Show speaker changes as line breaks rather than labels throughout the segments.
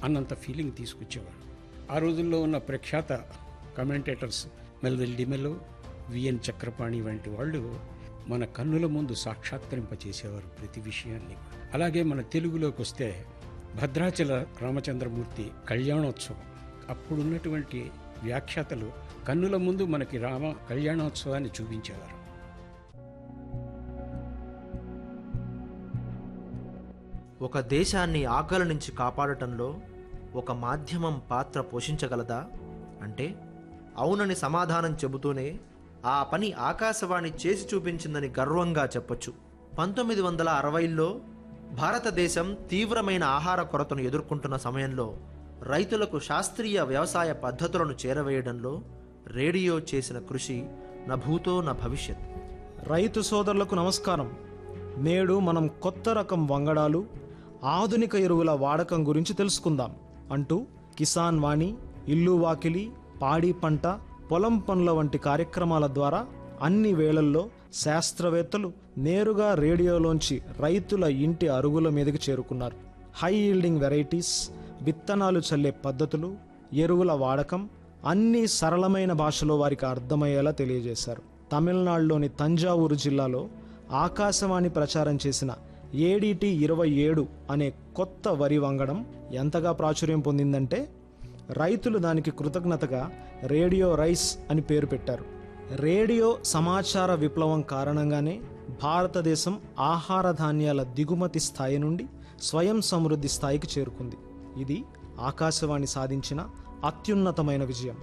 అన్నంత ఫీలింగ్ తీసుకొచ్చేవారు ఆ రోజుల్లో ఉన్న ప్రఖ్యాత కమెంటేటర్స్ మెల్విల్ డిమెలో విఎన్ చక్రపాణి వంటి వాళ్ళు మన కన్నుల ముందు సాక్షాత్కరింపచేసేవారు ప్రతి విషయాన్ని అలాగే మన తెలుగులోకి వస్తే భద్రాచల రామచంద్రమూర్తి కళ్యాణోత్సవం అప్పుడున్నటువంటి వ్యాఖ్యాతలు కన్నుల ముందు మనకి రామ కళ్యాణోత్సవాన్ని చూపించేవారు
ఒక దేశాన్ని ఆకలి నుంచి కాపాడటంలో ఒక మాధ్యమం పాత్ర పోషించగలదా అంటే అవునని సమాధానం చెబుతూనే ఆ పని ఆకాశవాణి చేసి చూపించిందని గర్వంగా చెప్పొచ్చు పంతొమ్మిది వందల అరవైలో భారతదేశం తీవ్రమైన ఆహార కొరతను ఎదుర్కొంటున్న సమయంలో రైతులకు శాస్త్రీయ వ్యవసాయ పద్ధతులను చేరవేయడంలో రేడియో చేసిన కృషి నా భూతో నా భవిష్యత్
రైతు సోదరులకు నమస్కారం నేడు మనం కొత్త రకం వంగడాలు ఆధునిక ఎరువుల వాడకం గురించి తెలుసుకుందాం అంటూ కిసాన్ వాణి ఇల్లు వాకిలి పాడి పంట పొలం పనుల వంటి కార్యక్రమాల ద్వారా అన్ని వేళల్లో శాస్త్రవేత్తలు నేరుగా రేడియోలోంచి రైతుల ఇంటి అరుగుల మీదకి చేరుకున్నారు హై ఈల్డింగ్ వెరైటీస్ విత్తనాలు చల్లే పద్ధతులు ఎరువుల వాడకం అన్నీ సరళమైన భాషలో వారికి అర్థమయ్యేలా తెలియజేశారు తమిళనాడులోని తంజావూరు జిల్లాలో ఆకాశవాణి ప్రచారం చేసిన ఏడిటి ఇరవై ఏడు అనే కొత్త వరి వంగడం ఎంతగా ప్రాచుర్యం పొందిందంటే రైతులు దానికి కృతజ్ఞతగా రేడియో రైస్ అని పేరు పెట్టారు రేడియో సమాచార విప్లవం కారణంగానే భారతదేశం ఆహార ధాన్యాల దిగుమతి స్థాయి నుండి స్వయం సమృద్ధి స్థాయికి చేరుకుంది ఇది ఆకాశవాణి సాధించిన అత్యున్నతమైన విజయం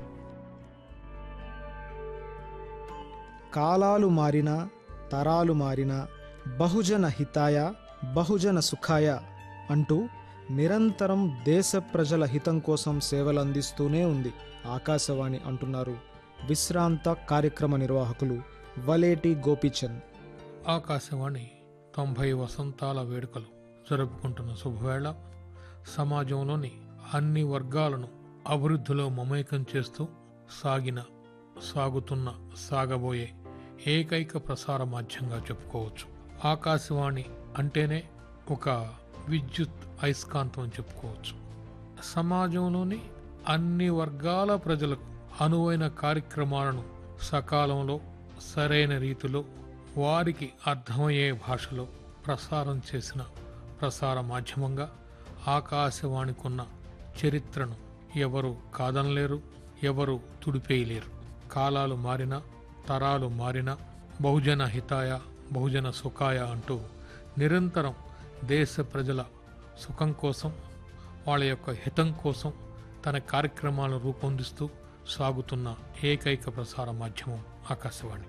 కాలాలు మారినా తరాలు మారినా బహుజన హితాయ బహుజన సుఖాయ అంటూ నిరంతరం దేశ ప్రజల హితం కోసం సేవలు అందిస్తూనే ఉంది ఆకాశవాణి అంటున్నారు విశ్రాంత కార్యక్రమ నిర్వాహకులు వలేటి గోపీచంద్
ఆకాశవాణి తొంభై వసంతాల వేడుకలు జరుపుకుంటున్న శుభవేళ సమాజంలోని అన్ని వర్గాలను అభివృద్ధిలో మమేకం చేస్తూ సాగిన సాగుతున్న సాగబోయే ఏకైక ప్రసార మాధ్యంగా చెప్పుకోవచ్చు ఆకాశవాణి అంటేనే ఒక విద్యుత్ అయస్కాంతం అని చెప్పుకోవచ్చు సమాజంలోని అన్ని వర్గాల ప్రజలకు అనువైన కార్యక్రమాలను సకాలంలో సరైన రీతిలో వారికి అర్థమయ్యే భాషలో ప్రసారం చేసిన ప్రసార మాధ్యమంగా ఆకాశవాణికున్న చరిత్రను ఎవరు కాదనలేరు ఎవరు తుడిపేయలేరు కాలాలు మారినా తరాలు మారినా బహుజన హితాయ బహుజన సుఖాయ అంటూ నిరంతరం దేశ ప్రజల సుఖం కోసం వాళ్ళ యొక్క హితం కోసం తన కార్యక్రమాలను రూపొందిస్తూ సాగుతున్న ఏకైక ప్రసార మాధ్యమం ఆకాశవాణి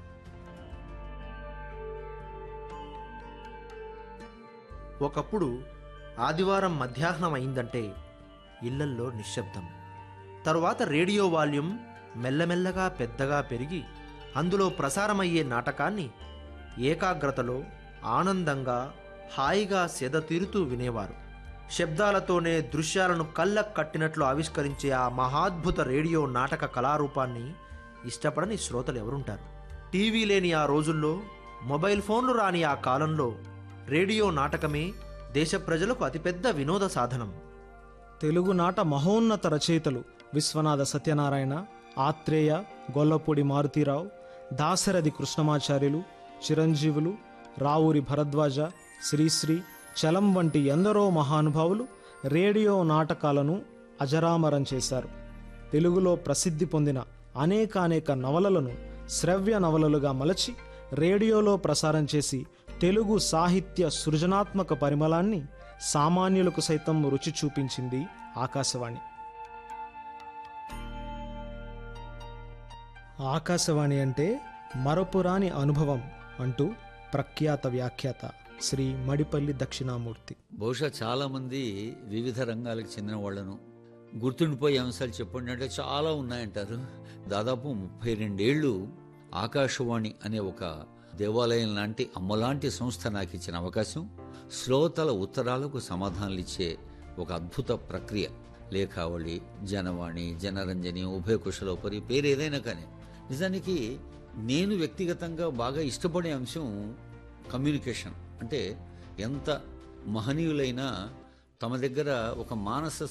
ఒకప్పుడు ఆదివారం మధ్యాహ్నం అయిందంటే ఇళ్లల్లో నిశ్శబ్దం తరువాత రేడియో వాల్యూమ్ మెల్లమెల్లగా పెద్దగా పెరిగి అందులో ప్రసారమయ్యే నాటకాన్ని ఏకాగ్రతలో ఆనందంగా హాయిగా సెదతీరుతూ వినేవారు శబ్దాలతోనే దృశ్యాలను కళ్ళకు కట్టినట్లు ఆవిష్కరించే ఆ మహాద్భుత రేడియో నాటక కళారూపాన్ని ఇష్టపడని శ్రోతలు ఎవరుంటారు టీవీ లేని ఆ రోజుల్లో మొబైల్ ఫోన్లు రాని ఆ కాలంలో రేడియో నాటకమే దేశ ప్రజలకు అతిపెద్ద వినోద సాధనం
తెలుగునాట మహోన్నత రచయితలు విశ్వనాథ సత్యనారాయణ ఆత్రేయ గొల్లపూడి మారుతీరావు దాశరథి కృష్ణమాచార్యులు చిరంజీవులు రావూరి భరద్వాజ శ్రీశ్రీ చలం వంటి ఎందరో మహానుభావులు రేడియో నాటకాలను అజరామరం చేశారు తెలుగులో ప్రసిద్ధి పొందిన అనేకానేక నవలలను శ్రవ్య నవలలుగా మలచి రేడియోలో ప్రసారం చేసి తెలుగు సాహిత్య సృజనాత్మక పరిమళాన్ని సామాన్యులకు సైతం రుచి చూపించింది ఆకాశవాణి ఆకాశవాణి అంటే మరపురాని అనుభవం అంటూ ప్రఖ్యాత వ్యాఖ్యాత శ్రీ మడిపల్లి దక్షిణామూర్తి
బహుశా చాలామంది వివిధ రంగాలకు చెందిన వాళ్ళను గుర్తుండిపోయే అంశాలు చెప్పండి అంటే చాలా ఉన్నాయంటారు దాదాపు ముప్పై రెండేళ్లు ఆకాశవాణి అనే ఒక దేవాలయం లాంటి అమ్మలాంటి సంస్థ నాకు ఇచ్చిన అవకాశం శ్రోతల ఉత్తరాలకు సమాధానాలు ఇచ్చే ఒక అద్భుత ప్రక్రియ లేఖావళి జనవాణి జనరంజని ఉభయ కుశలోపరి పేరు ఏదైనా కానీ నిజానికి నేను వ్యక్తిగతంగా బాగా ఇష్టపడే అంశం కమ్యూనికేషన్ అంటే ఎంత మహనీయులైనా తమ దగ్గర ఒక మానస